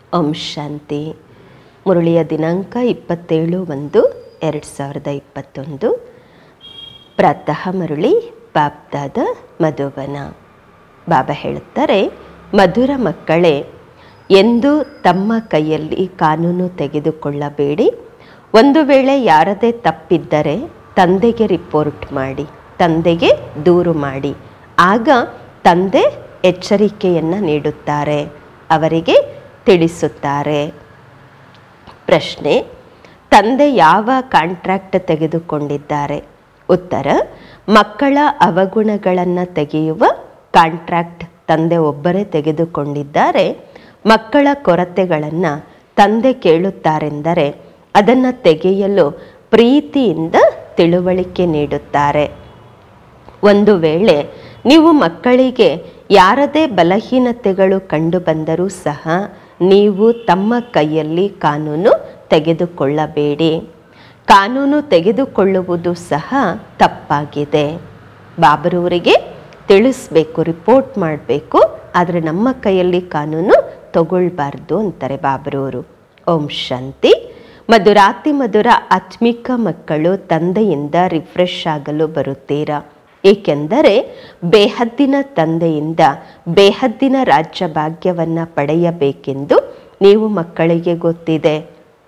ಓಂ ಶಾಂತಿ ಮುರಳಿಯ ದಿನಾಂಕ ಇಪ್ಪತ್ತೇಳು ಒಂದು ಎರಡು ಸಾವಿರದ ಇಪ್ಪತ್ತೊಂದು ಪ್ರಾತಃ ಮರುಳಿ ಬಾಬ್ದಾದ ಮಧುವನ ಬಾಬಾ ಹೇಳುತ್ತಾರೆ ಮಧುರ ಮಕ್ಕಳೇ ಎಂದು ತಮ್ಮ ಕೈಯಲ್ಲಿ ಕಾನೂನು ತೆಗೆದುಕೊಳ್ಳಬೇಡಿ ಒಂದು ವೇಳೆ ಯಾರದೇ ತಪ್ಪಿದ್ದರೆ ತಂದೆಗೆ ರಿಪೋರ್ಟ್ ಮಾಡಿ ತಂದೆಗೆ ದೂರು ಮಾಡಿ ಆಗ ತಂದೆ ಎಚ್ಚರಿಕೆಯನ್ನು ನೀಡುತ್ತಾರೆ ಅವರಿಗೆ ತಿಳಿಸುತ್ತಾರೆ ಪ್ರಶ್ನೆ ತಂದೆ ಯಾವ ಕಾಂಟ್ರಾಕ್ಟ್ ತೆಗೆದುಕೊಂಡಿದ್ದಾರೆ ಉತ್ತರ ಮಕ್ಕಳ ಅವಗುಣಗಳನ್ನು ತೆಗೆಯುವ ಕಾಂಟ್ರಾಕ್ಟ್ ತಂದೆ ಒಬ್ಬರೇ ತೆಗೆದುಕೊಂಡಿದ್ದಾರೆ ಮಕ್ಕಳ ಕೊರತೆಗಳನ್ನು ತಂದೆ ಕೇಳುತ್ತಾರೆಂದರೆ ಅದನ್ನು ತೆಗೆಯಲು ಪ್ರೀತಿಯಿಂದ ತಿಳುವಳಿಕೆ ನೀಡುತ್ತಾರೆ ಒಂದು ವೇಳೆ ನೀವು ಮಕ್ಕಳಿಗೆ ಯಾರದೇ ಬಲಹೀನತೆಗಳು ಕಂಡುಬಂದರೂ ಸಹ ನೀವು ತಮ್ಮ ಕೈಯಲ್ಲಿ ಕಾನೂನು ತೆಗೆದುಕೊಳ್ಳಬೇಡಿ ಕಾನೂನು ತೆಗೆದುಕೊಳ್ಳುವುದು ಸಹ ತಪ್ಪಾಗಿದೆ ಬಾಬರವರಿಗೆ ತಿಳಿಸ್ಬೇಕು ರಿಪೋರ್ಟ್ ಮಾಡಬೇಕು ಆದರೆ ನಮ್ಮ ಕೈಯಲ್ಲಿ ಕಾನೂನು ತಗೊಳ್ಬಾರ್ದು ಅಂತಾರೆ ಬಾಬರವರು ಓಂ ಶಾಂತಿ ಮಧುರಾತಿ ಮಧುರ ಆತ್ಮಿಕ ಮಕ್ಕಳು ತಂದೆಯಿಂದ ರಿಫ್ರೆಶ್ ಆಗಲು ಬರುತ್ತೀರಾ ಏಕೆಂದರೆ ಬೇಹದ್ದಿನ ತಂದೆಯಿಂದ ಬೇಹದ್ದಿನ ರಾಜ್ಯ ಭಾಗ್ಯವನ್ನು ಪಡೆಯಬೇಕೆಂದು ನೀವು ಮಕ್ಕಳಿಗೆ ಗೊತ್ತಿದೆ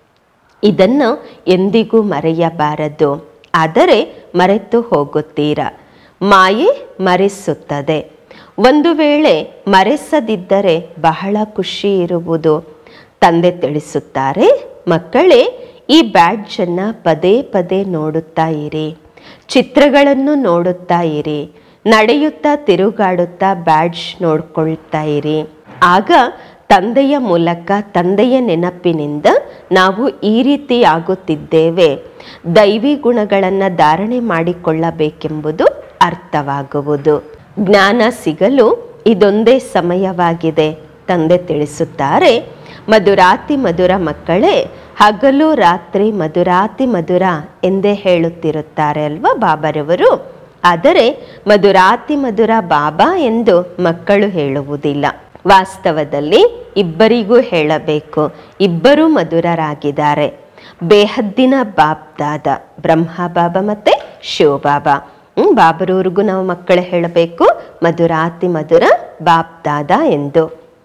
ಇದನ್ನು ಎಂದಿಗೂ ಮರೆಯಬಾರದು ಆದರೆ ಮರೆತು ಹೋಗುತ್ತೀರಾ ಮಾಯೆ ಮರೆಸುತ್ತದೆ ಒಂದು ವೇಳೆ ಮರೆಸದಿದ್ದರೆ ಬಹಳ ಖುಷಿ ಇರುವುದು ತಂದೆ ತಿಳಿಸುತ್ತಾರೆ ಮಕ್ಕಳೇ ಈ ಬ್ಯಾಡ್ಜನ್ನು ಪದೇ ಪದೇ ನೋಡುತ್ತಾ ಇರಿ ಚಿತ್ರಗಳನ್ನು ನೋಡುತ್ತಾ ಇರಿ ನಡೆಯುತ್ತಾ ತಿರುಗಾಡುತ್ತಾ ಬ್ಯಾಡ್ಜ್ ನೋಡ್ಕೊಳ್ತಾ ಇರಿ ಆಗ ತಂದೆಯ ಮೂಲಕ ತಂದೆಯ ನೆನಪಿನಿಂದ ನಾವು ಈ ರೀತಿ ಆಗುತ್ತಿದ್ದೇವೆ ದೈವಿ ಗುಣಗಳನ್ನು ಧಾರಣೆ ಮಾಡಿಕೊಳ್ಳಬೇಕೆಂಬುದು ಅರ್ಥವಾಗುವುದು ಜ್ಞಾನ ಸಿಗಲು ಇದೊಂದೇ ಸಮಯವಾಗಿದೆ ತಂದೆ ತಿಳಿಸುತ್ತಾರೆ ಮಧುರಾತಿ ಮಧುರ ಮಕ್ಕಳೇ ಹಗಲು ರಾತ್ರಿ ಮಧುರಾತಿ ಮಧುರ ಎಂದೇ ಹೇಳುತ್ತಿರುತ್ತಾರೆ ಅಲ್ವಾ ಬಾಬರವರು ಆದರೆ ಮಧುರಾತಿ ಮಧುರ ಬಾಬಾ ಎಂದು ಮಕ್ಕಳು ಹೇಳುವುದಿಲ್ಲ ವಾಸ್ತವದಲ್ಲಿ ಇಬ್ಬರಿಗೂ ಹೇಳಬೇಕು ಇಬ್ಬರೂ ಮಧುರರಾಗಿದ್ದಾರೆ ಬೇಹದ್ದಿನ ಬಾಬ್ದಾದ ಬ್ರಹ್ಮ ಬಾಬಾ ಮತ್ತೆ ಶಿವಬಾಬಾ ಹ್ಮ್ ಬಾಬರವ್ರಿಗೂ ನಾವು ಮಕ್ಕಳು ಹೇಳಬೇಕು ಮಧುರಾತಿ ಮಧುರ ಬಾಬ್ದಾದ ಎಂದು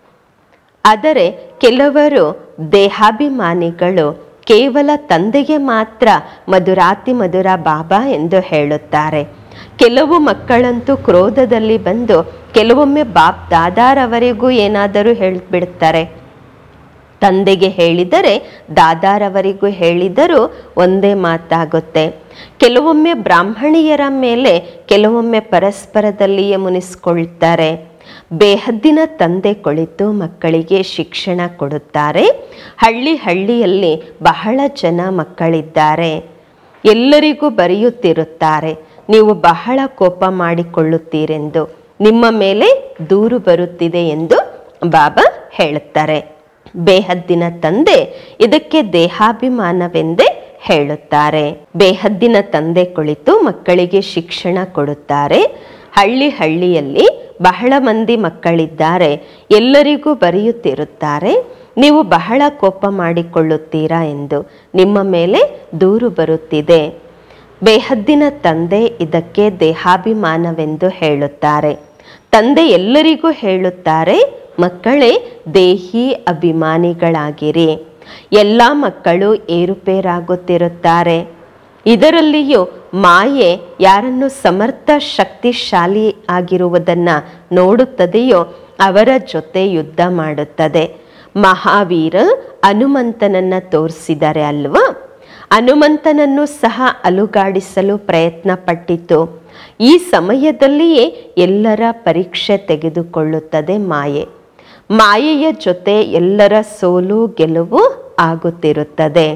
ಆದರೆ ಕೆಲವರು ದೇಹಾಭಿಮಾನಿಗಳು ಕೇವಲ ತಂದೆಗೆ ಮಾತ್ರ ಮಧುರಾತಿ ಮಧುರ ಬಾಬಾ ಎಂದು ಹೇಳುತ್ತಾರೆ ಕೆಲವು ಮಕ್ಕಳಂತೂ ಕ್ರೋಧದಲ್ಲಿ ಬಂದು ಕೆಲವೊಮ್ಮೆ ಬಾಪ್ ದಾದಾರವರೆಗೂ ಏನಾದರೂ ಹೇಳಿಬಿಡ್ತಾರೆ ತಂದೆಗೆ ಹೇಳಿದರೆ ದಾದಾರವರಿಗೂ ಹೇಳಿದರೂ ಒಂದೇ ಮಾತಾಗುತ್ತೆ ಕೆಲವೊಮ್ಮೆ ಬ್ರಾಹ್ಮಣಿಯರ ಮೇಲೆ ಕೆಲವೊಮ್ಮೆ ಪರಸ್ಪರದಲ್ಲಿಯೇ ಮುನಿಸ್ಕೊಳ್ತಾರೆ ಬೇಹದ್ದಿನ ತಂದೆ ಕುಳಿತು ಮಕ್ಕಳಿಗೆ ಶಿಕ್ಷಣ ಕೊಡುತ್ತಾರೆ ಹಳ್ಳಿ ಹಳ್ಳಿಯಲ್ಲಿ ಬಹಳ ಜನ ಮಕ್ಕಳಿದ್ದಾರೆ ಎಲ್ಲರಿಗೂ ಬರೆಯುತ್ತಿರುತ್ತಾರೆ ನೀವು ಬಹಳ ಕೋಪ ಮಾಡಿಕೊಳ್ಳುತ್ತೀರೆಂದು ನಿಮ್ಮ ಮೇಲೆ ದೂರು ಬರುತ್ತಿದೆ ಎಂದು ಬಾಬಾ ಹೇಳುತ್ತಾರೆ ಬೇಹದ್ದಿನ ತಂದೆ ಇದಕ್ಕೆ ದೇಹಾಭಿಮಾನವೆಂದೇ ಹೇಳುತ್ತಾರೆ ಬೇಹದ್ದಿನ ತಂದೆ ಕುಳಿತು ಮಕ್ಕಳಿಗೆ ಶಿಕ್ಷಣ ಕೊಡುತ್ತಾರೆ ಹಳ್ಳಿ ಹಳ್ಳಿಯಲ್ಲಿ ಬಹಳ ಮಂದಿ ಮಕ್ಕಳಿದ್ದಾರೆ ಎಲ್ಲರಿಗೂ ಬರೆಯುತ್ತಿರುತ್ತಾರೆ ನೀವು ಬಹಳ ಕೋಪ ಮಾಡಿಕೊಳ್ಳುತ್ತೀರಾ ಎಂದು ನಿಮ್ಮ ಮೇಲೆ ದೂರು ಬರುತ್ತಿದೆ ಬೇಹದ್ದಿನ ತಂದೆ ಇದಕ್ಕೆ ದೇಹಾಭಿಮಾನವೆಂದು ಹೇಳುತ್ತಾರೆ ತಂದೆ ಎಲ್ಲರಿಗೂ ಹೇಳುತ್ತಾರೆ ಮಕ್ಕಳೇ ದೇಹಿ ಅಭಿಮಾನಿಗಳಾಗಿರಿ ಎಲ್ಲ ಮಕ್ಕಳು ಏರುಪೇರಾಗುತ್ತಿರುತ್ತಾರೆ ಇದರಲ್ಲಿಯೂ ಮಾಯೆ ಯಾರನ್ನು ಸಮರ್ಥ ಶಕ್ತಿಶಾಲಿ ಆಗಿರುವುದನ್ನು ನೋಡುತ್ತದೆಯೋ ಅವರ ಜೊತೆ ಯುದ್ಧ ಮಾಡುತ್ತದೆ ಮಹಾವೀರ ಹನುಮಂತನನ್ನ ತೋರಿಸಿದ್ದಾರೆ ಅಲ್ವಾ ಹನುಮಂತನನ್ನು ಸಹ ಅಲುಗಾಡಿಸಲು ಪ್ರಯತ್ನ ಪಟ್ಟಿತು ಈ ಸಮಯದಲ್ಲಿಯೇ ಎಲ್ಲರ ಪರೀಕ್ಷೆ ತೆಗೆದುಕೊಳ್ಳುತ್ತದೆ ಮಾಯೆ ಮಾಯೆಯ ಜೊತೆ ಎಲ್ಲರ ಸೋಲು ಗೆಲುವು ಆಗುತ್ತಿರುತ್ತದೆ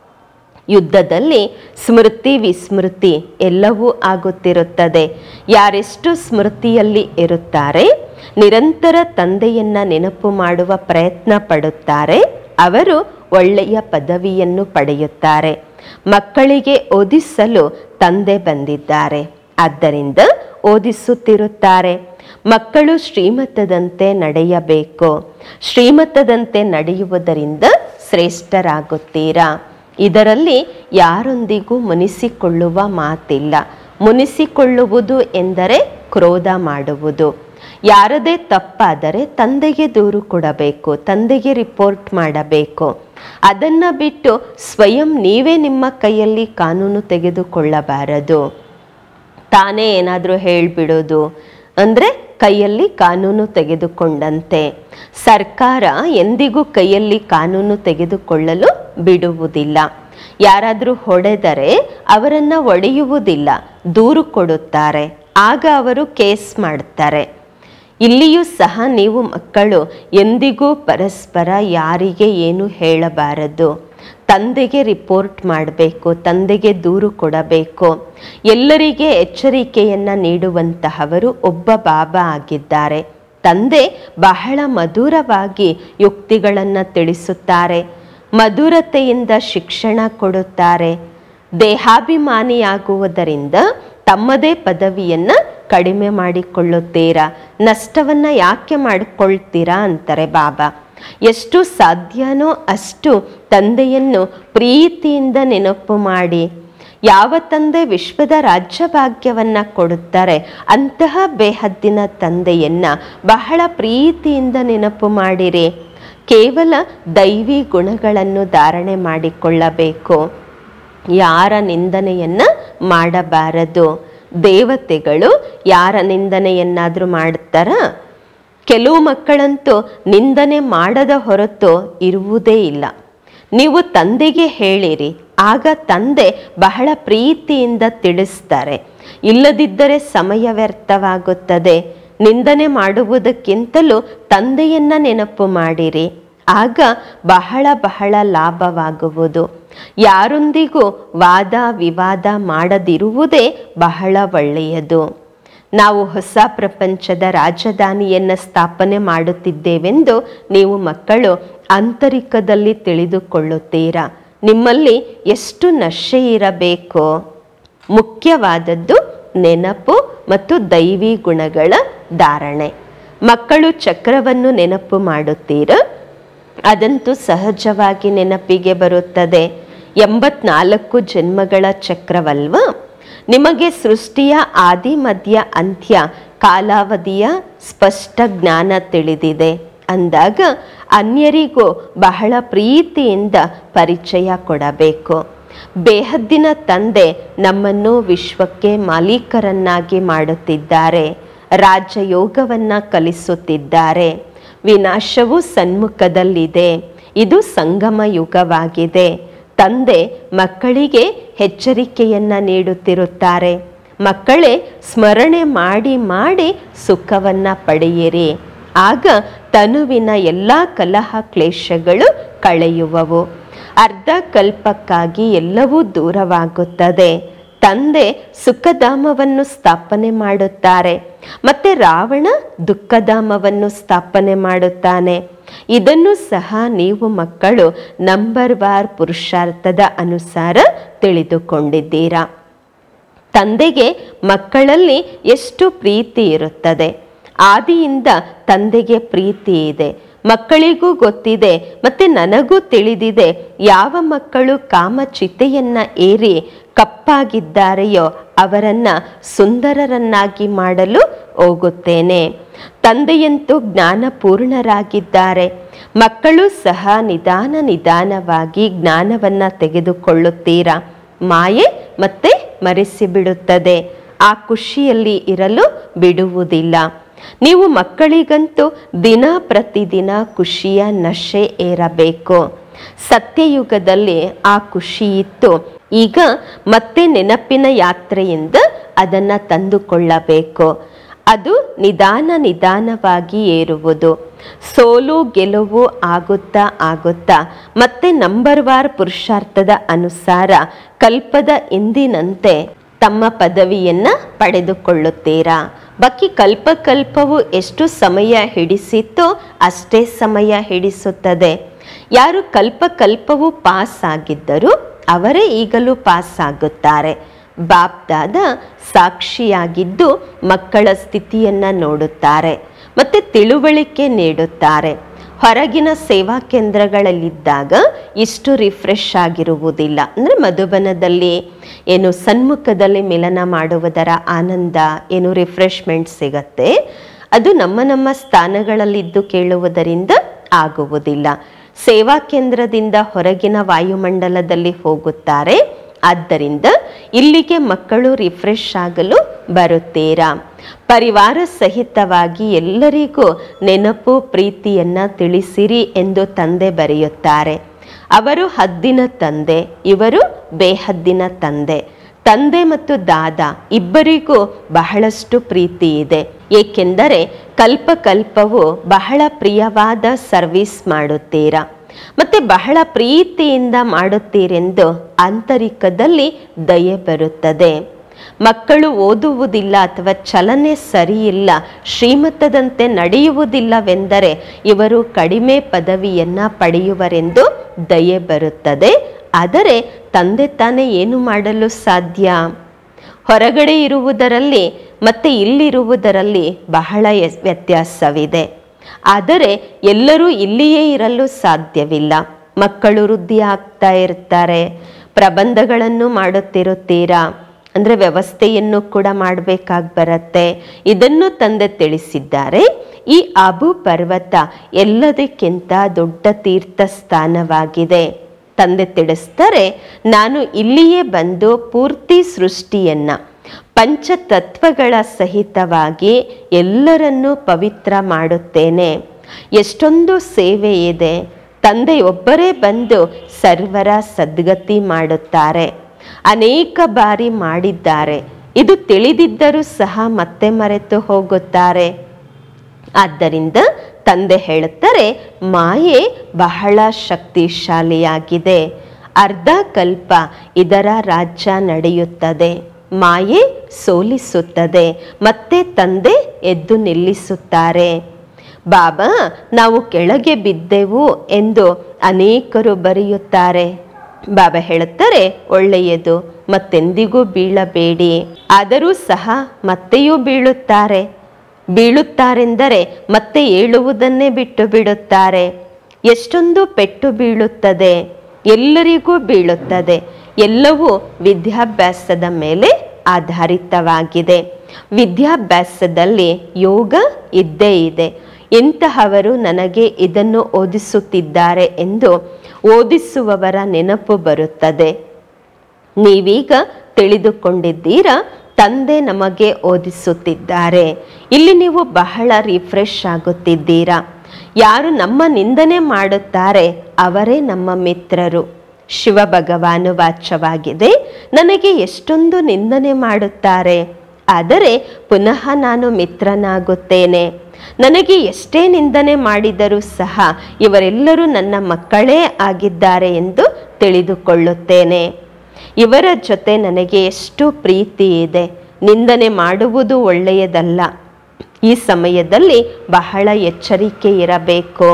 ಯುದ್ಧದಲ್ಲಿ ಸ್ಮೃತಿ ವಿಸ್ಮೃತಿ ಎಲ್ಲವೂ ಆಗುತ್ತಿರುತ್ತದೆ ಯಾರೆಷ್ಟು ಸ್ಮೃತಿಯಲ್ಲಿ ಇರುತ್ತಾರೆ ನಿರಂತರ ತಂದೆಯನ್ನ ನೆನಪು ಮಾಡುವ ಪ್ರಯತ್ನ ಪಡುತ್ತಾರೆ ಅವರು ಒಳ್ಳೆಯ ಪದವಿಯನ್ನು ಪಡೆಯುತ್ತಾರೆ ಮಕ್ಕಳಿಗೆ ಓದಿಸಲು ತಂದೆ ಬಂದಿದ್ದಾರೆ ಆದ್ದರಿಂದ ಓದಿಸುತ್ತಿರುತ್ತಾರೆ ಮಕ್ಕಳು ಶ್ರೀಮತದಂತೆ ನಡೆಯಬೇಕು ಶ್ರೀಮತದಂತೆ ನಡೆಯುವುದರಿಂದ ಶ್ರೇಷ್ಠರಾಗುತ್ತೀರಾ ಇದರಲ್ಲಿ ಯಾರೊಂದಿಗೂ ಮುನಿಸಿಕೊಳ್ಳುವ ಮಾತಿಲ್ಲ ಮುನಿಸಿಕೊಳ್ಳುವುದು ಎಂದರೆ ಕ್ರೋಧ ಮಾಡುವುದು ಯಾರದೇ ತಪ್ಪಾದರೆ ತಂದೆಗೆ ದೂರು ಕೊಡಬೇಕು ತಂದೆಗೆ ರಿಪೋರ್ಟ್ ಮಾಡಬೇಕು ಅದನ್ನು ಬಿಟ್ಟು ಸ್ವಯಂ ನೀವೇ ನಿಮ್ಮ ಕೈಯಲ್ಲಿ ಕಾನೂನು ತೆಗೆದುಕೊಳ್ಳಬಾರದು ತಾನೇ ಏನಾದರೂ ಹೇಳಿಬಿಡೋದು ಅಂದರೆ ಕೈಯಲ್ಲಿ ಕಾನೂನು ತೆಗೆದುಕೊಂಡಂತೆ ಸರ್ಕಾರ ಎಂದಿಗೂ ಕೈಯಲ್ಲಿ ಕಾನೂನು ತೆಗೆದುಕೊಳ್ಳಲು ಬಿಡುವುದಿಲ್ಲ ಯಾರಾದರೂ ಹೊಡೆದರೆ ಅವರನ್ನು ಒಡೆಯುವುದಿಲ್ಲ ದೂರು ಕೊಡುತ್ತಾರೆ ಆಗ ಅವರು ಕೇಸ್ ಮಾಡ್ತಾರೆ ಇಲ್ಲಿಯೂ ಸಹ ನೀವು ಮಕ್ಕಳು ಎಂದಿಗೂ ಪರಸ್ಪರ ಯಾರಿಗೆ ಏನು ಹೇಳಬಾರದು ತಂದೆಗೆ ರಿಪೋರ್ಟ್ ಮಾಡಬೇಕು ತಂದೆಗೆ ದೂರು ಕೊಡಬೇಕು ಎಲ್ಲರಿಗೆ ಎಚ್ಚರಿಕೆಯನ್ನು ನೀಡುವಂತಹವರು ಒಬ್ಬ ಬಾಬಾ ಆಗಿದ್ದಾರೆ ತಂದೆ ಬಹಳ ಮಧುರವಾಗಿ ಯುಕ್ತಿಗಳನ್ನು ತಿಳಿಸುತ್ತಾರೆ ಮಧುರತೆಯಿಂದ ಶಿಕ್ಷಣ ಕೊಡುತ್ತಾರೆ ದೇಹಾಭಿಮಾನಿಯಾಗುವುದರಿಂದ ತಮ್ಮದೇ ಪದವಿಯನ್ನು ಕಡಿಮೆ ಮಾಡಿಕೊಳ್ಳುತ್ತೀರಾ ನಷ್ಟವನ್ನು ಯಾಕೆ ಮಾಡಿಕೊಳ್ತೀರಾ ಅಂತಾರೆ ಬಾಬಾ ಎಷ್ಟು ಸಾಧ್ಯನೋ ಅಷ್ಟು ತಂದೆಯನ್ನು ಪ್ರೀತಿಯಿಂದ ನೆನಪು ಮಾಡಿ ಯಾವ ತಂದೆ ವಿಶ್ವದ ರಾಜ್ಯಭಾಗ್ಯವನ್ನು ಕೊಡುತ್ತಾರೆ ಅಂತಹ ಬೇಹದ್ದಿನ ತಂದೆಯನ್ನ ಬಹಳ ಪ್ರೀತಿಯಿಂದ ನೆನಪು ಮಾಡಿರಿ ಕೇವಲ ದೈವಿ ಗುಣಗಳನ್ನು ಧಾರಣೆ ಮಾಡಿಕೊಳ್ಳಬೇಕು ಯಾರ ನಿಂದನೆಯನ್ನ ಮಾಡಬಾರದು ದೇವತೆಗಳು ಯಾರ ನಿಂದನೆಯನ್ನಾದರೂ ಮಾಡುತ್ತಾರಾ ಕೆಲವು ಮಕ್ಕಳಂತೂ ನಿಂದನೆ ಮಾಡದ ಹೊರತು ಇರುವುದೇ ಇಲ್ಲ ನೀವು ತಂದೆಗೆ ಹೇಳಿರಿ ಆಗ ತಂದೆ ಬಹಳ ಪ್ರೀತಿಯಿಂದ ತಿಳಿಸ್ತಾರೆ ಇಲ್ಲದಿದ್ದರೆ ಸಮಯ ವ್ಯರ್ಥವಾಗುತ್ತದೆ ನಿಂದನೆ ಮಾಡುವುದಕ್ಕಿಂತಲೂ ತಂದೆಯನ್ನ ನೆನಪು ಮಾಡಿರಿ ಆಗ ಬಹಳ ಬಹಳ ಲಾಭವಾಗುವುದು ಯಾರೊಂದಿಗೂ ವಾದ ವಿವಾದ ಮಾಡದಿರುವುದೇ ಬಹಳ ಒಳ್ಳೆಯದು ನಾವು ಹೊಸ ಪ್ರಪಂಚದ ರಾಜಧಾನಿಯನ್ನು ಸ್ಥಾಪನೆ ಮಾಡುತ್ತಿದ್ದೇವೆಂದು ನೀವು ಮಕ್ಕಳು ಆಂತರಿಕದಲ್ಲಿ ತಿಳಿದುಕೊಳ್ಳುತ್ತೀರಾ ನಿಮ್ಮಲ್ಲಿ ಎಷ್ಟು ನಶೆ ಇರಬೇಕು ಮುಖ್ಯವಾದದ್ದು ನೆನಪು ಮತ್ತು ದೈವಿ ಗುಣಗಳ ಧಾರಣೆ ಮಕ್ಕಳು ಚಕ್ರವನ್ನು ನೆನಪು ಮಾಡುತ್ತೀರಾ ಅದಂತೂ ಸಹಜವಾಗಿ ನೆನಪಿಗೆ ಬರುತ್ತದೆ ಎಂಬತ್ನಾಲ್ಕು ಜನ್ಮಗಳ ಚಕ್ರವಲ್ವ ನಿಮಗೆ ಸೃಷ್ಟಿಯ ಆದಿ ಮಧ್ಯ ಅಂತ್ಯ ಕಾಲಾವಧಿಯ ಸ್ಪಷ್ಟ ಜ್ಞಾನ ತಿಳಿದಿದೆ ಅಂದಾಗ ಅನ್ಯರಿಗೂ ಬಹಳ ಪ್ರೀತಿಯಿಂದ ಪರಿಚಯ ಕೊಡಬೇಕು ಬೇಹದ್ದಿನ ತಂದೆ ನಮ್ಮನ್ನು ವಿಶ್ವಕ್ಕೆ ಮಾಲೀಕರನ್ನಾಗಿ ಮಾಡುತ್ತಿದ್ದಾರೆ ರಾಜಯೋಗವನ್ನ ಕಲಿಸುತ್ತಿದ್ದಾರೆ ವಿನಾಶವು ಸನ್ಮುಖದಲ್ಲಿದೆ ಇದು ಸಂಗಮ ಯುಗವಾಗಿದೆ ತಂದೆ ಮಕ್ಕಳಿಗೆ ಎಚ್ಚರಿಕೆಯನ್ನ ನೀಡುತ್ತಿರುತ್ತಾರೆ ಮಕ್ಕಳೇ ಸ್ಮರಣೆ ಮಾಡಿ ಮಾಡಿ ಸುಖವನ್ನ ಪಡೆಯಿರಿ ಆಗ ತನುವಿನ ಎಲ್ಲ ಕಲಹ ಕ್ಲೇಶಗಳು ಕಳೆಯುವವು ಅರ್ಧ ಕಲ್ಪಕ್ಕಾಗಿ ಎಲ್ಲವೂ ದೂರವಾಗುತ್ತದೆ ತಂದೆ ಸುಖಧಾಮವನ್ನು ಸ್ಥಾಪನೆ ಮಾಡುತ್ತಾರೆ ಮತ್ತೆ ರಾವಣ ದುಃಖಧಾಮವನ್ನು ಸ್ಥಾಪನೆ ಮಾಡುತ್ತಾನೆ ಇದನ್ನು ಸಹ ನೀವು ಮಕ್ಕಳು ನಂಬರ್ ವಾರ್ ಪುರುಷಾರ್ಥದ ಅನುಸಾರ ತಿಳಿದುಕೊಂಡಿದ್ದೀರಾ ತಂದೆಗೆ ಮಕ್ಕಳಲ್ಲಿ ಎಷ್ಟು ಪ್ರೀತಿ ಇರುತ್ತದೆ ಆದಿಯಿಂದ ತಂದೆಗೆ ಪ್ರೀತಿ ಇದೆ ಮಕ್ಕಳಿಗೂ ಗೊತ್ತಿದೆ ಮತ್ತೆ ನನಗೂ ತಿಳಿದಿದೆ ಯಾವ ಮಕ್ಕಳು ಕಾಮಚಿತೆಯನ್ನ ಏರಿ ಕಪ್ಪಾಗಿದ್ದಾರೆಯೋ ಅವರನ್ನ ಸುಂದರರನ್ನಾಗಿ ಮಾಡಲು ಹೋಗುತ್ತೇನೆ ತಂದೆಯಂತೂ ಜ್ಞಾನಪೂರ್ಣರಾಗಿದ್ದಾರೆ ಮಕ್ಕಳು ಸಹ ನಿಧಾನ ನಿಧಾನವಾಗಿ ಜ್ಞಾನವನ್ನ ತೆಗೆದುಕೊಳ್ಳುತ್ತೀರಾ ಮಾಯೆ ಮತ್ತೆ ಮರೆಸಿಬಿಡುತ್ತದೆ ಆ ಖುಷಿಯಲ್ಲಿ ಇರಲು ಬಿಡುವುದಿಲ್ಲ ನೀವು ಮಕ್ಕಳಿಗಂತೂ ದಿನ ಪ್ರತಿದಿನ ಖುಷಿಯ ನಶೆ ಏರಬೇಕು ಸತ್ಯಯುಗದಲ್ಲಿ ಆ ಖುಷಿ ಇತ್ತು ಈಗ ಮತ್ತೆ ನೆನಪಿನ ಯಾತ್ರೆಯಿಂದ ಅದನ್ನು ತಂದುಕೊಳ್ಳಬೇಕು ಅದು ನಿಧಾನ ನಿಧಾನವಾಗಿ ಏರುವುದು ಸೋಲು ಗೆಲುವು ಆಗುತ್ತಾ ಆಗುತ್ತಾ ಮತ್ತೆ ನಂಬರ್ ವಾರ್ ಪುರುಷಾರ್ಥದ ಅನುಸಾರ ಕಲ್ಪದ ಎಂದಿನಂತೆ ತಮ್ಮ ಪದವಿಯನ್ನ ಪಡೆದುಕೊಳ್ಳುತ್ತೀರಾ ಬಾಕಿ ಕಲ್ಪಕಲ್ಪವು ಎಷ್ಟು ಸಮಯ ಹಿಡಿಸಿತ್ತೋ ಅಷ್ಟೇ ಸಮಯ ಹಿಡಿಸುತ್ತದೆ ಯಾರು ಕಲ್ಪಕಲ್ಪವು ಪಾಸ್ ಆಗಿದ್ದರು ಅವರೇ ಈಗಲೂ ಪಾಸ್ ಆಗುತ್ತಾರೆ ಬಾಪ್ದಾದ ಸಾಕ್ಷಿಯಾಗಿದ್ದು ಮಕ್ಕಳ ಸ್ಥಿತಿಯನ್ನ ನೋಡುತ್ತಾರೆ ಮತ್ತೆ ತಿಳುವಳಿಕೆ ನೀಡುತ್ತಾರೆ ಹೊರಗಿನ ಸೇವಾ ಕೇಂದ್ರಗಳಲ್ಲಿದ್ದಾಗ ಇಷ್ಟು ರಿಫ್ರೆಶ್ ಆಗಿರುವುದಿಲ್ಲ ಅಂದರೆ ಮಧುಬನದಲ್ಲಿ ಏನು ಸನ್ಮುಖದಲ್ಲಿ ಮಿಲನ ಮಾಡುವುದರ ಆನಂದ ಏನು ರಿಫ್ರೆಶ್ಮೆಂಟ್ ಸಿಗತ್ತೆ ಅದು ನಮ್ಮ ನಮ್ಮ ಸ್ಥಾನಗಳಲ್ಲಿದ್ದು ಕೇಳುವುದರಿಂದ ಆಗುವುದಿಲ್ಲ ಸೇವಾ ಕೇಂದ್ರದಿಂದ ಹೊರಗಿನ ವಾಯುಮಂಡಲದಲ್ಲಿ ಹೋಗುತ್ತಾರೆ ಆದ್ದರಿಂದ ಇಲ್ಲಿಗೆ ಮಕ್ಕಳು ರಿಫ್ರೆಶ್ ಆಗಲು ಬರುತ್ತೀರಾ ಪರಿವಾರ ಸಹಿತವಾಗಿ ಎಲ್ಲರಿಗೂ ನೆನಪು ಪ್ರೀತಿಯನ್ನ ತಿಳಿಸಿರಿ ಎಂದು ತಂದೆ ಬರೆಯುತ್ತಾರೆ ಅವರು ಹದ್ದಿನ ತಂದೆ ಇವರು ಬೇಹದ್ದಿನ ತಂದೆ ತಂದೆ ಮತ್ತು ದಾದಾ ಇಬ್ಬರಿಗೂ ಬಹಳಷ್ಟು ಪ್ರೀತಿ ಇದೆ ಏಕೆಂದರೆ ಕಲ್ಪ ಕಲ್ಪವು ಬಹಳ ಪ್ರಿಯವಾದ ಸರ್ವಿಸ್ ಮಾಡುತ್ತೀರಾ ಮತ್ತೆ ಬಹಳ ಪ್ರೀತಿಯಿಂದ ಮಾಡುತ್ತೀರೆಂದು ಆಂತರಿಕದಲ್ಲಿ ದಯೆ ಬರುತ್ತದೆ ಮಕ್ಕಳು ಓದುವುದಿಲ್ಲ ಅಥವಾ ಚಲನೆ ಸರಿಯಿಲ್ಲ ಶ್ರೀಮತದಂತೆ ನಡೆಯುವುದಿಲ್ಲವೆಂದರೆ ಇವರು ಕಡಿಮೆ ಪದವಿಯನ್ನ ಪಡೆಯುವರೆಂದು ದಯೆ ಬರುತ್ತದೆ ಆದರೆ ತಂದೆ ತಾನೇ ಏನು ಮಾಡಲು ಸಾಧ್ಯ ಹೊರಗಡೆ ಇರುವುದರಲ್ಲಿ ಮತ್ತೆ ಇಲ್ಲಿರುವುದರಲ್ಲಿ ಬಹಳ ಎಸ್- ವ್ಯತ್ಯಾಸವಿದೆ ಆದರೆ ಎಲ್ಲರೂ ಇಲ್ಲಿಯೇ ಇರಲು ಸಾಧ್ಯವಿಲ್ಲ ಮಕ್ಕಳು ವೃದ್ಧಿ ಆಗ್ತಾ ಇರ್ತಾರೆ ಪ್ರಬಂಧಗಳನ್ನು ಮಾಡುತ್ತಿರುತ್ತೀರಾ ಅಂದರೆ ವ್ಯವಸ್ಥೆಯನ್ನು ಕೂಡ ಮಾಡಬೇಕಾಗಿ ಬರುತ್ತೆ ಇದನ್ನು ತಂದೆ ತಿಳಿಸಿದ್ದಾರೆ ಈ ಅಬು ಪರ್ವತ ಎಲ್ಲದಕ್ಕಿಂತ ದೊಡ್ಡ ತೀರ್ಥ ಸ್ಥಾನವಾಗಿದೆ ತಂದೆ ತಿಳಿಸ್ತಾರೆ ನಾನು ಇಲ್ಲಿಯೇ ಬಂದು ಪೂರ್ತಿ ಸೃಷ್ಟಿಯನ್ನ ಪಂಚತತ್ವಗಳ ಸಹಿತವಾಗಿ ಎಲ್ಲರನ್ನೂ ಪವಿತ್ರ ಮಾಡುತ್ತೇನೆ ಎಷ್ಟೊಂದು ಸೇವೆ ಇದೆ ತಂದೆ ಒಬ್ಬರೇ ಬಂದು ಸರ್ವರ ಸದ್ಗತಿ ಮಾಡುತ್ತಾರೆ ಅನೇಕ ಬಾರಿ ಮಾಡಿದ್ದಾರೆ ಇದು ತಿಳಿದಿದ್ದರೂ ಸಹ ಮತ್ತೆ ಮರೆತು ಹೋಗುತ್ತಾರೆ ಆದ್ದರಿಂದ ತಂದೆ ಹೇಳುತ್ತಾರೆ ಮಾಯೆ ಬಹಳ ಶಕ್ತಿಶಾಲಿಯಾಗಿದೆ ಅರ್ಧ ಕಲ್ಪ ಇದರ ರಾಜ್ಯ ನಡೆಯುತ್ತದೆ ಮಾಯೆ ಸೋಲಿಸುತ್ತದೆ ಮತ್ತೆ ತಂದೆ ಎದ್ದು ನಿಲ್ಲಿಸುತ್ತಾರೆ ಬಾಬಾ ನಾವು ಕೆಳಗೆ ಬಿದ್ದೆವು ಎಂದು ಅನೇಕರು ಬರೆಯುತ್ತಾರೆ ಬಾಬಾ ಹೇಳುತ್ತಾರೆ ಒಳ್ಳೆಯದು ಮತ್ತೆಂದಿಗೂ ಬೀಳಬೇಡಿ ಆದರೂ ಸಹ ಮತ್ತೆಯೂ ಬೀಳುತ್ತಾರೆ ಬೀಳುತ್ತಾರೆಂದರೆ ಮತ್ತೆ ಏಳುವುದನ್ನೇ ಬಿಟ್ಟು ಬಿಡುತ್ತಾರೆ ಎಷ್ಟೊಂದು ಪೆಟ್ಟು ಬೀಳುತ್ತದೆ ಎಲ್ಲರಿಗೂ ಬೀಳುತ್ತದೆ ಎಲ್ಲವೂ ವಿದ್ಯಾಭ್ಯಾಸದ ಮೇಲೆ ಆಧಾರಿತವಾಗಿದೆ ವಿದ್ಯಾಭ್ಯಾಸದಲ್ಲಿ ಯೋಗ ಇದ್ದೇ ಇದೆ ಇಂತಹವರು ನನಗೆ ಇದನ್ನು ಓದಿಸುತ್ತಿದ್ದಾರೆ ಎಂದು ಓದಿಸುವವರ ನೆನಪು ಬರುತ್ತದೆ ನೀವೀಗ ತಿಳಿದುಕೊಂಡಿದ್ದೀರಾ ತಂದೆ ನಮಗೆ ಓದಿಸುತ್ತಿದ್ದಾರೆ ಇಲ್ಲಿ ನೀವು ಬಹಳ ರಿಫ್ರೆಶ್ ಆಗುತ್ತಿದ್ದೀರಾ ಯಾರು ನಮ್ಮ ನಿಂದನೆ ಮಾಡುತ್ತಾರೆ ಅವರೇ ನಮ್ಮ ಮಿತ್ರರು ಶಿವ ಭಗವಾನು ವಾಚ್ಯವಾಗಿದೆ ನನಗೆ ಎಷ್ಟೊಂದು ನಿಂದನೆ ಮಾಡುತ್ತಾರೆ ಆದರೆ ಪುನಃ ನಾನು ಮಿತ್ರನಾಗುತ್ತೇನೆ ನನಗೆ ಎಷ್ಟೇ ನಿಂದನೆ ಮಾಡಿದರೂ ಸಹ ಇವರೆಲ್ಲರೂ ನನ್ನ ಮಕ್ಕಳೇ ಆಗಿದ್ದಾರೆ ಎಂದು ತಿಳಿದುಕೊಳ್ಳುತ್ತೇನೆ ಇವರ ಜೊತೆ ನನಗೆ ಎಷ್ಟು ಪ್ರೀತಿ ಇದೆ ನಿಂದನೆ ಮಾಡುವುದು ಒಳ್ಳೆಯದಲ್ಲ ಈ ಸಮಯದಲ್ಲಿ ಬಹಳ ಎಚ್ಚರಿಕೆ ಇರಬೇಕು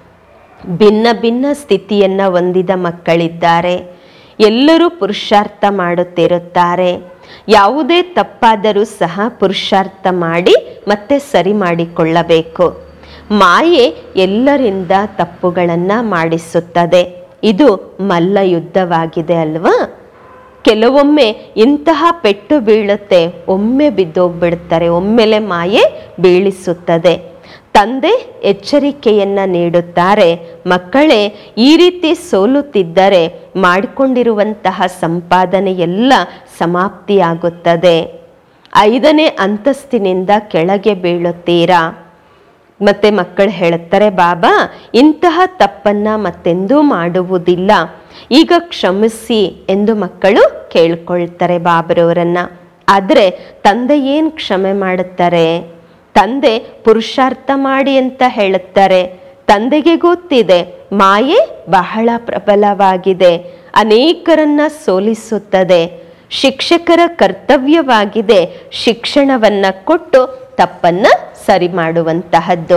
ಭಿನ್ನ ಭಿನ್ನ ಸ್ಥಿತಿಯನ್ನು ಹೊಂದಿದ ಮಕ್ಕಳಿದ್ದಾರೆ ಎಲ್ಲರೂ ಪುರುಷಾರ್ಥ ಮಾಡುತ್ತಿರುತ್ತಾರೆ ಯಾವುದೇ ತಪ್ಪಾದರೂ ಸಹ ಪುರುಷಾರ್ಥ ಮಾಡಿ ಮತ್ತೆ ಸರಿ ಮಾಡಿಕೊಳ್ಳಬೇಕು ಮಾಯೆ ಎಲ್ಲರಿಂದ ತಪ್ಪುಗಳನ್ನು ಮಾಡಿಸುತ್ತದೆ ಇದು ಮಲ್ಲ ಯುದ್ಧವಾಗಿದೆ ಅಲ್ವಾ ಕೆಲವೊಮ್ಮೆ ಇಂತಹ ಪೆಟ್ಟು ಬೀಳುತ್ತೆ ಒಮ್ಮೆ ಬಿದ್ದೋಗ್ಬಿಡ್ತಾರೆ ಒಮ್ಮೆಲೆ ಮಾಯೆ ಬೀಳಿಸುತ್ತದೆ ತಂದೆ ಎಚ್ಚರಿಕೆಯನ್ನ ನೀಡುತ್ತಾರೆ ಮಕ್ಕಳೇ ಈ ರೀತಿ ಸೋಲುತ್ತಿದ್ದರೆ ಮಾಡಿಕೊಂಡಿರುವಂತಹ ಸಂಪಾದನೆ ಎಲ್ಲ ಸಮಾಪ್ತಿಯಾಗುತ್ತದೆ ಐದನೇ ಅಂತಸ್ತಿನಿಂದ ಕೆಳಗೆ ಬೀಳುತ್ತೀರಾ ಮತ್ತೆ ಮಕ್ಕಳು ಹೇಳುತ್ತಾರೆ ಬಾಬಾ ಇಂತಹ ತಪ್ಪನ್ನ ಮತ್ತೆಂದೂ ಮಾಡುವುದಿಲ್ಲ ಈಗ ಕ್ಷಮಿಸಿ ಎಂದು ಮಕ್ಕಳು ಕೇಳ್ಕೊಳ್ತಾರೆ ಬಾಬರವರನ್ನ ಆದರೆ ತಂದೆ ಏನು ಕ್ಷಮೆ ಮಾಡುತ್ತಾರೆ ತಂದೆ ಪುರುಷಾರ್ಥ ಮಾಡಿ ಅಂತ ಹೇಳುತ್ತಾರೆ ತಂದೆಗೆ ಗೊತ್ತಿದೆ ಮಾಯೆ ಬಹಳ ಪ್ರಬಲವಾಗಿದೆ ಅನೇಕರನ್ನ ಸೋಲಿಸುತ್ತದೆ ಶಿಕ್ಷಕರ ಕರ್ತವ್ಯವಾಗಿದೆ ಶಿಕ್ಷಣವನ್ನ ಕೊಟ್ಟು ತಪ್ಪನ್ನ ಸರಿ ಮಾಡುವಂತಹದ್ದು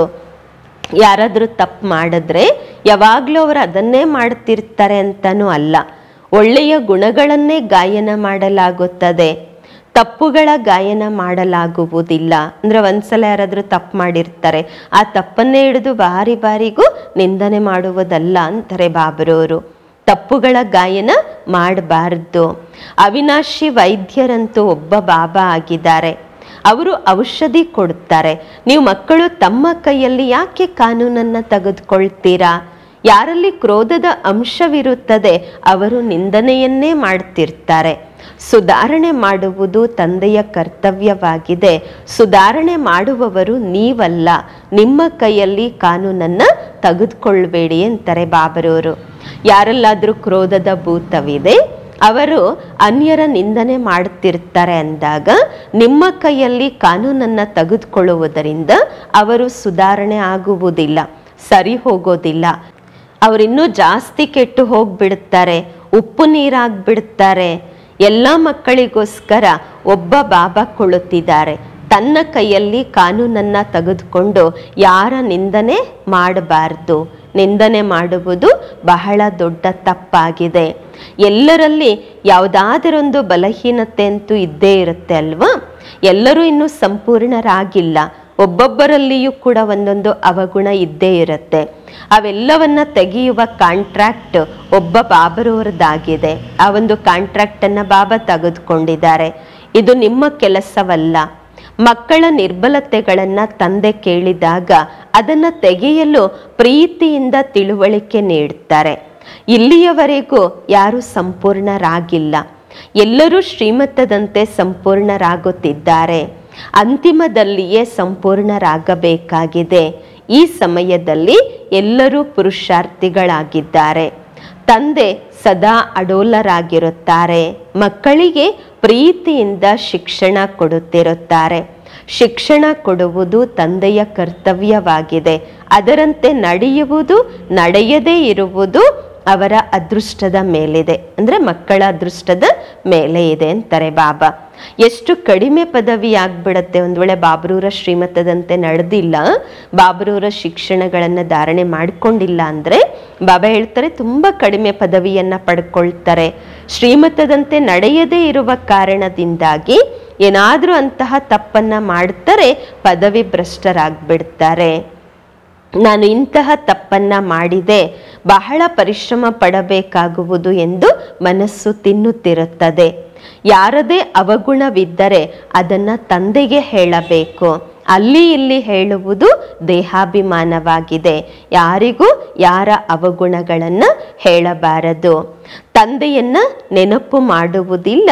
ಯಾರಾದರೂ ತಪ್ಪು ಮಾಡಿದ್ರೆ ಯಾವಾಗಲೂ ಅವರು ಅದನ್ನೇ ಮಾಡ್ತಿರ್ತಾರೆ ಅಂತನೂ ಅಲ್ಲ ಒಳ್ಳೆಯ ಗುಣಗಳನ್ನೇ ಗಾಯನ ಮಾಡಲಾಗುತ್ತದೆ ತಪ್ಪುಗಳ ಗಾಯನ ಮಾಡಲಾಗುವುದಿಲ್ಲ ಅಂದ್ರೆ ಒಂದ್ಸಲ ಯಾರಾದ್ರೂ ತಪ್ಪು ಮಾಡಿರ್ತಾರೆ ಆ ತಪ್ಪನ್ನೇ ಹಿಡಿದು ಬಾರಿ ಬಾರಿಗೂ ನಿಂದನೆ ಮಾಡುವುದಲ್ಲ ಅಂತಾರೆ ಬಾಬರವರು ತಪ್ಪುಗಳ ಗಾಯನ ಮಾಡಬಾರ್ದು ಅವಿನಾಶಿ ವೈದ್ಯರಂತೂ ಒಬ್ಬ ಬಾಬಾ ಆಗಿದ್ದಾರೆ ಅವರು ಔಷಧಿ ಕೊಡುತ್ತಾರೆ ನೀವು ಮಕ್ಕಳು ತಮ್ಮ ಕೈಯಲ್ಲಿ ಯಾಕೆ ಕಾನೂನನ್ನ ತೆಗೆದುಕೊಳ್ತೀರಾ ಯಾರಲ್ಲಿ ಕ್ರೋಧದ ಅಂಶವಿರುತ್ತದೆ ಅವರು ನಿಂದನೆಯನ್ನೇ ಮಾಡ್ತಿರ್ತಾರೆ ಸುಧಾರಣೆ ಮಾಡುವುದು ತಂದೆಯ ಕರ್ತವ್ಯವಾಗಿದೆ ಸುಧಾರಣೆ ಮಾಡುವವರು ನೀವಲ್ಲ ನಿಮ್ಮ ಕೈಯಲ್ಲಿ ಕಾನೂನನ್ನ ತೆಗೆದುಕೊಳ್ಬೇಡಿ ಅಂತಾರೆ ಬಾಬರವರು ಯಾರಲ್ಲಾದ್ರೂ ಕ್ರೋಧದ ಭೂತವಿದೆ ಅವರು ಅನ್ಯರ ನಿಂದನೆ ಮಾಡುತ್ತಿರ್ತಾರೆ ಅಂದಾಗ ನಿಮ್ಮ ಕೈಯಲ್ಲಿ ಕಾನೂನನ್ನ ತೆಗೆದುಕೊಳ್ಳುವುದರಿಂದ ಅವರು ಸುಧಾರಣೆ ಆಗುವುದಿಲ್ಲ ಸರಿ ಹೋಗೋದಿಲ್ಲ ಅವರಿನ್ನೂ ಜಾಸ್ತಿ ಕೆಟ್ಟು ಹೋಗ್ಬಿಡುತ್ತಾರೆ ಉಪ್ಪು ನೀರಾಗ್ಬಿಡುತ್ತಾರೆ ಎಲ್ಲ ಮಕ್ಕಳಿಗೋಸ್ಕರ ಒಬ್ಬ ಬಾಬಾ ಕೊಳ್ಳುತ್ತಿದ್ದಾರೆ ತನ್ನ ಕೈಯಲ್ಲಿ ಕಾನೂನನ್ನ ತೆಗೆದುಕೊಂಡು ಯಾರ ನಿಂದನೆ ಮಾಡಬಾರ್ದು ನಿಂದನೆ ಮಾಡುವುದು ಬಹಳ ದೊಡ್ಡ ತಪ್ಪಾಗಿದೆ ಎಲ್ಲರಲ್ಲಿ ಯಾವುದಾದರೊಂದು ಬಲಹೀನತೆ ಅಂತೂ ಇದ್ದೇ ಇರುತ್ತೆ ಅಲ್ವಾ ಎಲ್ಲರೂ ಇನ್ನೂ ಸಂಪೂರ್ಣರಾಗಿಲ್ಲ ಒಬ್ಬೊಬ್ಬರಲ್ಲಿಯೂ ಕೂಡ ಒಂದೊಂದು ಅವಗುಣ ಇದ್ದೇ ಇರುತ್ತೆ ಅವೆಲ್ಲವನ್ನ ತೆಗೆಯುವ ಕಾಂಟ್ರಾಕ್ಟ್ ಒಬ್ಬ ಬಾಬರವರದಾಗಿದೆ ಆ ಒಂದು ಕಾಂಟ್ರಾಕ್ಟ್ ಅನ್ನ ಬಾಬಾ ತೆಗೆದುಕೊಂಡಿದ್ದಾರೆ ಇದು ನಿಮ್ಮ ಕೆಲಸವಲ್ಲ ಮಕ್ಕಳ ನಿರ್ಬಲತೆಗಳನ್ನ ತಂದೆ ಕೇಳಿದಾಗ ಅದನ್ನ ತೆಗೆಯಲು ಪ್ರೀತಿಯಿಂದ ತಿಳುವಳಿಕೆ ನೀಡುತ್ತಾರೆ ಇಲ್ಲಿಯವರೆಗೂ ಯಾರು ಸಂಪೂರ್ಣರಾಗಿಲ್ಲ ಎಲ್ಲರೂ ಶ್ರೀಮತದಂತೆ ಸಂಪೂರ್ಣರಾಗುತ್ತಿದ್ದಾರೆ ಅಂತಿಮದಲ್ಲಿಯೇ ಸಂಪೂರ್ಣರಾಗಬೇಕಾಗಿದೆ ಈ ಸಮಯದಲ್ಲಿ ಎಲ್ಲರೂ ಪುರುಷಾರ್ಥಿಗಳಾಗಿದ್ದಾರೆ ತಂದೆ ಸದಾ ಅಡೋಲರಾಗಿರುತ್ತಾರೆ ಮಕ್ಕಳಿಗೆ ಪ್ರೀತಿಯಿಂದ ಶಿಕ್ಷಣ ಕೊಡುತ್ತಿರುತ್ತಾರೆ ಶಿಕ್ಷಣ ಕೊಡುವುದು ತಂದೆಯ ಕರ್ತವ್ಯವಾಗಿದೆ ಅದರಂತೆ ನಡೆಯುವುದು ನಡೆಯದೇ ಇರುವುದು ಅವರ ಅದೃಷ್ಟದ ಮೇಲಿದೆ ಅಂದ್ರೆ ಮಕ್ಕಳ ಅದೃಷ್ಟದ ಮೇಲೆ ಇದೆ ಅಂತಾರೆ ಬಾಬಾ ಎಷ್ಟು ಕಡಿಮೆ ಪದವಿ ಆಗ್ಬಿಡತ್ತೆ ಒಂದ್ ವೇಳೆ ಬಾಬ್ರೂರ ಶ್ರೀಮತದಂತೆ ನಡೆದಿಲ್ಲ ಬಾಬ್ರೂರ ಶಿಕ್ಷಣಗಳನ್ನ ಧಾರಣೆ ಮಾಡ್ಕೊಂಡಿಲ್ಲ ಅಂದ್ರೆ ಬಾಬಾ ಹೇಳ್ತಾರೆ ತುಂಬಾ ಕಡಿಮೆ ಪದವಿಯನ್ನ ಪಡ್ಕೊಳ್ತಾರೆ ಶ್ರೀಮತದಂತೆ ನಡೆಯದೇ ಇರುವ ಕಾರಣದಿಂದಾಗಿ ಏನಾದ್ರೂ ಅಂತಹ ತಪ್ಪನ್ನ ಮಾಡ್ತಾರೆ ಪದವಿ ಭ್ರಷ್ಟರಾಗ್ಬಿಡ್ತಾರೆ ನಾನು ಇಂತಹ ತಪ್ಪನ್ನ ಮಾಡಿದೆ ಬಹಳ ಪರಿಶ್ರಮ ಪಡಬೇಕಾಗುವುದು ಎಂದು ಮನಸ್ಸು ತಿನ್ನುತ್ತಿರುತ್ತದೆ ಯಾರದೇ ಅವಗುಣವಿದ್ದರೆ ಅದನ್ನ ತಂದೆಗೆ ಹೇಳಬೇಕು ಅಲ್ಲಿ ಇಲ್ಲಿ ಹೇಳುವುದು ದೇಹಾಭಿಮಾನವಾಗಿದೆ ಯಾರಿಗೂ ಯಾರ ಅವಗುಣಗಳನ್ನ ಹೇಳಬಾರದು ತಂದೆಯನ್ನ ನೆನಪು ಮಾಡುವುದಿಲ್ಲ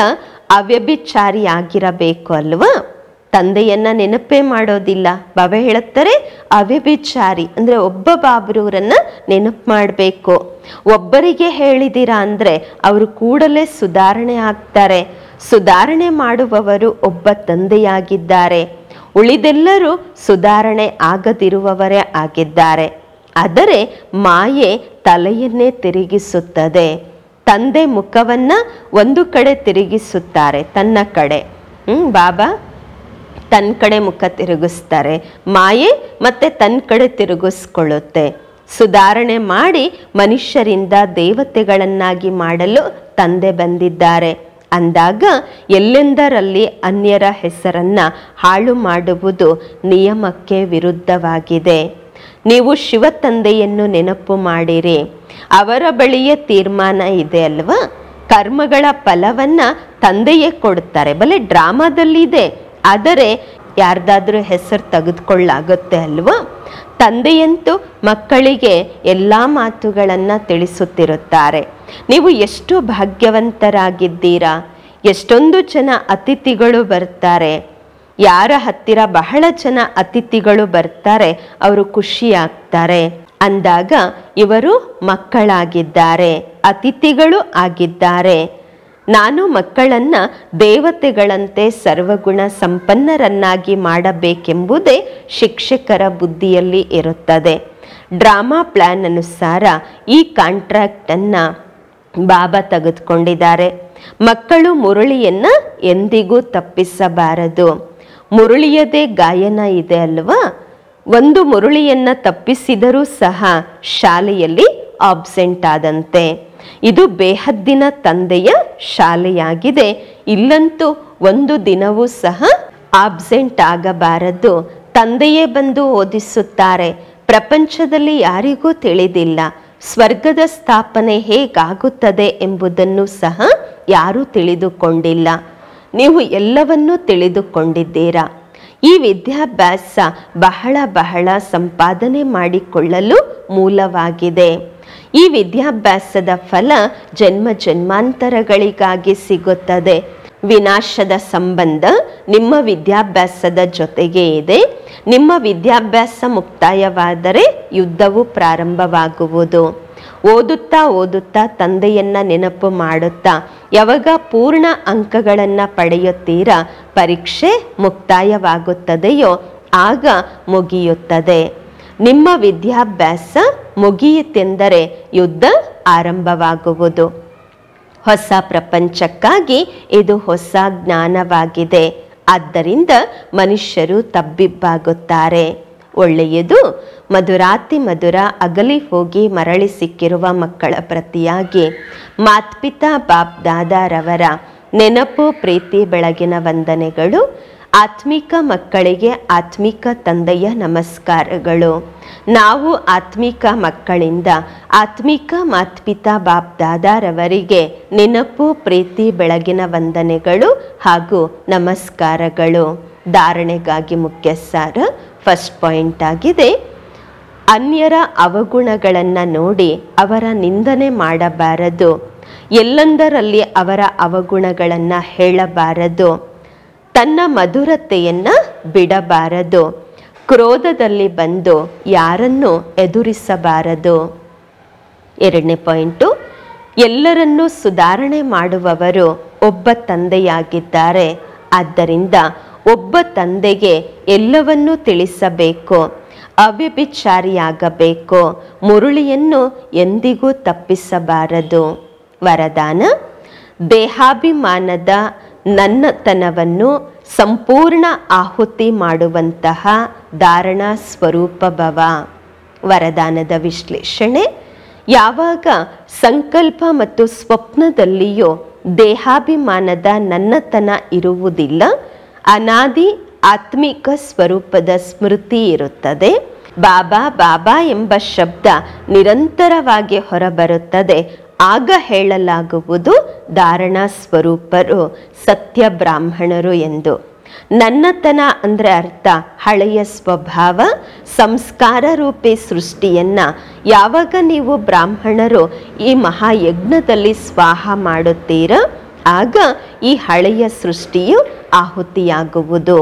ಅವ್ಯಭಿಚಾರಿಯಾಗಿರಬೇಕು ಅಲ್ವಾ ತಂದೆಯನ್ನ ನೆನಪೇ ಮಾಡೋದಿಲ್ಲ ಬಾಬಾ ಹೇಳುತ್ತಾರೆ ಅವ್ಯಭಿಚಾರಿ ಅಂದ್ರೆ ಒಬ್ಬ ಬಾಬ್ರೂರನ್ನ ನೆನಪು ಮಾಡಬೇಕು ಒಬ್ಬರಿಗೆ ಹೇಳಿದಿರಾ ಅಂದ್ರೆ ಅವರು ಕೂಡಲೇ ಸುಧಾರಣೆ ಆಗ್ತಾರೆ ಸುಧಾರಣೆ ಮಾಡುವವರು ಒಬ್ಬ ತಂದೆಯಾಗಿದ್ದಾರೆ ಉಳಿದೆಲ್ಲರೂ ಸುಧಾರಣೆ ಆಗದಿರುವವರೇ ಆಗಿದ್ದಾರೆ ಆದರೆ ಮಾಯೆ ತಲೆಯನ್ನೇ ತಿರುಗಿಸುತ್ತದೆ ತಂದೆ ಮುಖವನ್ನ ಒಂದು ಕಡೆ ತಿರುಗಿಸುತ್ತಾರೆ ತನ್ನ ಕಡೆ ಹ್ಮ್ ಬಾಬಾ ತನ್ನ ಕಡೆ ಮುಖ ತಿರುಗಿಸ್ತಾರೆ ಮಾಯೆ ಮತ್ತೆ ತನ್ನ ಕಡೆ ತಿರುಗಿಸ್ಕೊಳ್ಳುತ್ತೆ ಸುಧಾರಣೆ ಮಾಡಿ ಮನುಷ್ಯರಿಂದ ದೇವತೆಗಳನ್ನಾಗಿ ಮಾಡಲು ತಂದೆ ಬಂದಿದ್ದಾರೆ ಅಂದಾಗ ಎಲ್ಲೆಂದರಲ್ಲಿ ಅನ್ಯರ ಹೆಸರನ್ನ ಹಾಳು ಮಾಡುವುದು ನಿಯಮಕ್ಕೆ ವಿರುದ್ಧವಾಗಿದೆ ನೀವು ಶಿವ ತಂದೆಯನ್ನು ನೆನಪು ಮಾಡಿರಿ ಅವರ ಬಳಿಯೇ ತೀರ್ಮಾನ ಇದೆ ಅಲ್ವಾ ಕರ್ಮಗಳ ಫಲವನ್ನ ತಂದೆಯೇ ಕೊಡ್ತಾರೆ ಬಲೆ ಡ್ರಾಮಾದಲ್ಲಿದೆ ಆದರೆ ಯಾರ್ದಾದ್ರೂ ಹೆಸರು ತೆಗೆದುಕೊಳ್ಳಾಗುತ್ತೆ ಅಲ್ವಾ ತಂದೆಯಂತೂ ಮಕ್ಕಳಿಗೆ ಎಲ್ಲ ಮಾತುಗಳನ್ನು ತಿಳಿಸುತ್ತಿರುತ್ತಾರೆ ನೀವು ಎಷ್ಟು ಭಾಗ್ಯವಂತರಾಗಿದ್ದೀರಾ ಎಷ್ಟೊಂದು ಜನ ಅತಿಥಿಗಳು ಬರ್ತಾರೆ ಯಾರ ಹತ್ತಿರ ಬಹಳ ಜನ ಅತಿಥಿಗಳು ಬರ್ತಾರೆ ಅವರು ಖುಷಿಯಾಗ್ತಾರೆ ಅಂದಾಗ ಇವರು ಮಕ್ಕಳಾಗಿದ್ದಾರೆ ಅತಿಥಿಗಳು ಆಗಿದ್ದಾರೆ ನಾನು ಮಕ್ಕಳನ್ನ ದೇವತೆಗಳಂತೆ ಸರ್ವಗುಣ ಸಂಪನ್ನರನ್ನಾಗಿ ಮಾಡಬೇಕೆಂಬುದೇ ಶಿಕ್ಷಕರ ಬುದ್ಧಿಯಲ್ಲಿ ಇರುತ್ತದೆ ಡ್ರಾಮಾ ಪ್ಲಾನ್ ಅನುಸಾರ ಈ ಕಾಂಟ್ರಾಕ್ಟ್ ಅನ್ನ ಬಾಬಾ ತೆಗೆದುಕೊಂಡಿದ್ದಾರೆ ಮಕ್ಕಳು ಮುರಳಿಯನ್ನ ಎಂದಿಗೂ ತಪ್ಪಿಸಬಾರದು ಮುರಳಿಯದೇ ಗಾಯನ ಇದೆ ಅಲ್ವಾ ಒಂದು ಮುರಳಿಯನ್ನ ತಪ್ಪಿಸಿದರೂ ಸಹ ಶಾಲೆಯಲ್ಲಿ ಆಬ್ಸೆಂಟ್ ಆದಂತೆ ಇದು ಬೇಹದ್ದಿನ ತಂದೆಯ ಶಾಲೆಯಾಗಿದೆ ಇಲ್ಲಂತೂ ಒಂದು ದಿನವೂ ಸಹ ಆಬ್ಸೆಂಟ್ ಆಗಬಾರದು ತಂದೆಯೇ ಬಂದು ಓದಿಸುತ್ತಾರೆ ಪ್ರಪಂಚದಲ್ಲಿ ಯಾರಿಗೂ ತಿಳಿದಿಲ್ಲ ಸ್ವರ್ಗದ ಸ್ಥಾಪನೆ ಹೇಗಾಗುತ್ತದೆ ಎಂಬುದನ್ನು ಸಹ ಯಾರೂ ತಿಳಿದುಕೊಂಡಿಲ್ಲ ನೀವು ಎಲ್ಲವನ್ನೂ ತಿಳಿದುಕೊಂಡಿದ್ದೀರಾ ಈ ವಿದ್ಯಾಭ್ಯಾಸ ಬಹಳ ಬಹಳ ಸಂಪಾದನೆ ಮಾಡಿಕೊಳ್ಳಲು ಮೂಲವಾಗಿದೆ ಈ ವಿದ್ಯಾಭ್ಯಾಸದ ಫಲ ಜನ್ಮ ಜನ್ಮಾಂತರಗಳಿಗಾಗಿ ಸಿಗುತ್ತದೆ ವಿನಾಶದ ಸಂಬಂಧ ನಿಮ್ಮ ವಿದ್ಯಾಭ್ಯಾಸದ ಜೊತೆಗೆ ಇದೆ ನಿಮ್ಮ ವಿದ್ಯಾಭ್ಯಾಸ ಮುಕ್ತಾಯವಾದರೆ ಯುದ್ಧವು ಪ್ರಾರಂಭವಾಗುವುದು ಓದುತ್ತಾ ಓದುತ್ತಾ ತಂದೆಯನ್ನ ನೆನಪು ಮಾಡುತ್ತಾ ಯಾವಾಗ ಪೂರ್ಣ ಅಂಕಗಳನ್ನು ಪಡೆಯುತ್ತೀರಾ ಪರೀಕ್ಷೆ ಮುಕ್ತಾಯವಾಗುತ್ತದೆಯೋ ಆಗ ಮುಗಿಯುತ್ತದೆ ನಿಮ್ಮ ವಿದ್ಯಾಭ್ಯಾಸ ಮುಗಿಯಿತೆಂದರೆ ಯುದ್ಧ ಆರಂಭವಾಗುವುದು ಹೊಸ ಪ್ರಪಂಚಕ್ಕಾಗಿ ಇದು ಹೊಸ ಜ್ಞಾನವಾಗಿದೆ ಆದ್ದರಿಂದ ಮನುಷ್ಯರು ತಬ್ಬಿಬ್ಬಾಗುತ್ತಾರೆ ಒಳ್ಳೆಯದು ಮಧುರಾತಿ ಮಧುರ ಅಗಲಿ ಹೋಗಿ ಮರಳಿ ಸಿಕ್ಕಿರುವ ಮಕ್ಕಳ ಪ್ರತಿಯಾಗಿ ಮಾತ್ಪಿತಾ ಬಾಪ್ ದಾದಾರವರ ನೆನಪು ಪ್ರೀತಿ ಬೆಳಗಿನ ವಂದನೆಗಳು ಆತ್ಮಿಕ ಮಕ್ಕಳಿಗೆ ಆತ್ಮಿಕ ತಂದೆಯ ನಮಸ್ಕಾರಗಳು ನಾವು ಆತ್ಮಿಕ ಮಕ್ಕಳಿಂದ ಆತ್ಮಿಕ ಮಾತ್ಪಿತಾ ಬಾಪ್ ದಾದಾರವರಿಗೆ ನೆನಪು ಪ್ರೀತಿ ಬೆಳಗಿನ ವಂದನೆಗಳು ಹಾಗೂ ನಮಸ್ಕಾರಗಳು ಧಾರಣೆಗಾಗಿ ಮುಖ್ಯ ಸಾರ ಫಸ್ಟ್ ಪಾಯಿಂಟ್ ಆಗಿದೆ ಅನ್ಯರ ಅವಗುಣಗಳನ್ನು ನೋಡಿ ಅವರ ನಿಂದನೆ ಮಾಡಬಾರದು ಎಲ್ಲಂದರಲ್ಲಿ ಅವರ ಅವಗುಣಗಳನ್ನು ಹೇಳಬಾರದು ತನ್ನ ಮಧುರತೆಯನ್ನು ಬಿಡಬಾರದು ಕ್ರೋಧದಲ್ಲಿ ಬಂದು ಯಾರನ್ನು ಎದುರಿಸಬಾರದು ಎರಡನೇ ಪಾಯಿಂಟು ಎಲ್ಲರನ್ನೂ ಸುಧಾರಣೆ ಮಾಡುವವರು ಒಬ್ಬ ತಂದೆಯಾಗಿದ್ದಾರೆ ಆದ್ದರಿಂದ ಒಬ್ಬ ತಂದೆಗೆ ಎಲ್ಲವನ್ನೂ ತಿಳಿಸಬೇಕು ಅವ್ಯಭಿಚಾರಿಯಾಗಬೇಕು ಮುರುಳಿಯನ್ನು ಎಂದಿಗೂ ತಪ್ಪಿಸಬಾರದು ವರದಾನ ದೇಹಾಭಿಮಾನದ ನನ್ನತನವನ್ನು ಸಂಪೂರ್ಣ ಆಹುತಿ ಮಾಡುವಂತಹ ಧಾರಣಾ ಸ್ವರೂಪ ಭವ ವರದಾನದ ವಿಶ್ಲೇಷಣೆ ಯಾವಾಗ ಸಂಕಲ್ಪ ಮತ್ತು ಸ್ವಪ್ನದಲ್ಲಿಯೂ ದೇಹಾಭಿಮಾನದ ನನ್ನತನ ಇರುವುದಿಲ್ಲ ಅನಾದಿ ಆತ್ಮಿಕ ಸ್ವರೂಪದ ಸ್ಮೃತಿ ಇರುತ್ತದೆ ಬಾಬಾ ಬಾಬಾ ಎಂಬ ಶಬ್ದ ನಿರಂತರವಾಗಿ ಹೊರಬರುತ್ತದೆ ಆಗ ಹೇಳಲಾಗುವುದು ಧಾರಣಾ ಸ್ವರೂಪರು ಸತ್ಯ ಬ್ರಾಹ್ಮಣರು ಎಂದು ನನ್ನತನ ಅಂದರೆ ಅರ್ಥ ಹಳೆಯ ಸ್ವಭಾವ ಸಂಸ್ಕಾರ ರೂಪಿ ಸೃಷ್ಟಿಯನ್ನ ಯಾವಾಗ ನೀವು ಬ್ರಾಹ್ಮಣರು ಈ ಮಹಾಯಜ್ಞದಲ್ಲಿ ಸ್ವಾಹ ಮಾಡುತ್ತೀರ ಆಗ ಈ ಹಳೆಯ ಸೃಷ್ಟಿಯು ಆಹುತಿಯಾಗುವುದು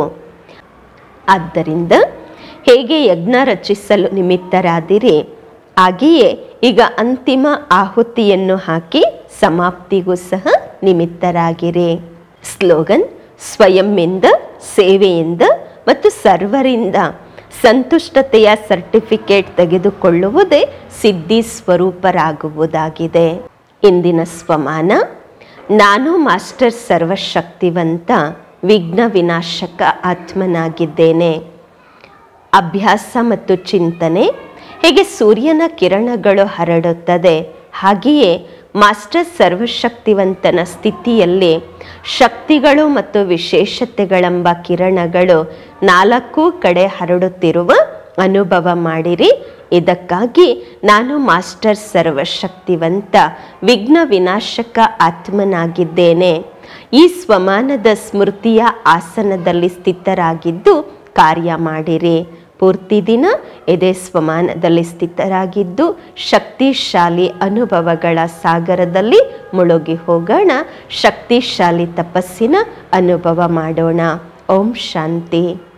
ಆದ್ದರಿಂದ ಹೇಗೆ ಯಜ್ಞ ರಚಿಸಲು ನಿಮಿತ್ತರಾದಿರಿ ಹಾಗೆಯೇ ಈಗ ಅಂತಿಮ ಆಹುತಿಯನ್ನು ಹಾಕಿ ಸಮಾಪ್ತಿಗೂ ಸಹ ನಿಮಿತ್ತರಾಗಿರಿ ಸ್ಲೋಗನ್ ಸ್ವಯಂಯಿಂದ ಸೇವೆಯಿಂದ ಮತ್ತು ಸರ್ವರಿಂದ ಸಂತುಷ್ಟತೆಯ ಸರ್ಟಿಫಿಕೇಟ್ ತೆಗೆದುಕೊಳ್ಳುವುದೇ ಸಿದ್ಧಿ ಸ್ವರೂಪರಾಗುವುದಾಗಿದೆ ಇಂದಿನ ಸ್ವಮಾನ ನಾನು ಮಾಸ್ಟರ್ ಸರ್ವಶಕ್ತಿವಂತ ವಿಘ್ನ ವಿನಾಶಕ ಆತ್ಮನಾಗಿದ್ದೇನೆ ಅಭ್ಯಾಸ ಮತ್ತು ಚಿಂತನೆ ಹೇಗೆ ಸೂರ್ಯನ ಕಿರಣಗಳು ಹರಡುತ್ತದೆ ಹಾಗೆಯೇ ಮಾಸ್ಟರ್ ಸರ್ವಶಕ್ತಿವಂತನ ಸ್ಥಿತಿಯಲ್ಲಿ ಶಕ್ತಿಗಳು ಮತ್ತು ವಿಶೇಷತೆಗಳೆಂಬ ಕಿರಣಗಳು ನಾಲ್ಕು ಕಡೆ ಹರಡುತ್ತಿರುವ ಅನುಭವ ಮಾಡಿರಿ ಇದಕ್ಕಾಗಿ ನಾನು ಮಾಸ್ಟರ್ ಸರ್ವಶಕ್ತಿವಂತ ವಿಘ್ನ ವಿನಾಶಕ ಆತ್ಮನಾಗಿದ್ದೇನೆ ಈ ಸ್ವಮಾನದ ಸ್ಮೃತಿಯ ಆಸನದಲ್ಲಿ ಸ್ಥಿತರಾಗಿದ್ದು ಕಾರ್ಯ ಮಾಡಿರಿ ಪೂರ್ತಿ ದಿನ ಎದೆ ಸ್ವಮಾನದಲ್ಲಿ ಸ್ಥಿತರಾಗಿದ್ದು ಶಕ್ತಿಶಾಲಿ ಅನುಭವಗಳ ಸಾಗರದಲ್ಲಿ ಮುಳುಗಿ ಹೋಗೋಣ ಶಕ್ತಿಶಾಲಿ ತಪಸ್ಸಿನ ಅನುಭವ ಮಾಡೋಣ ಓಂ ಶಾಂತಿ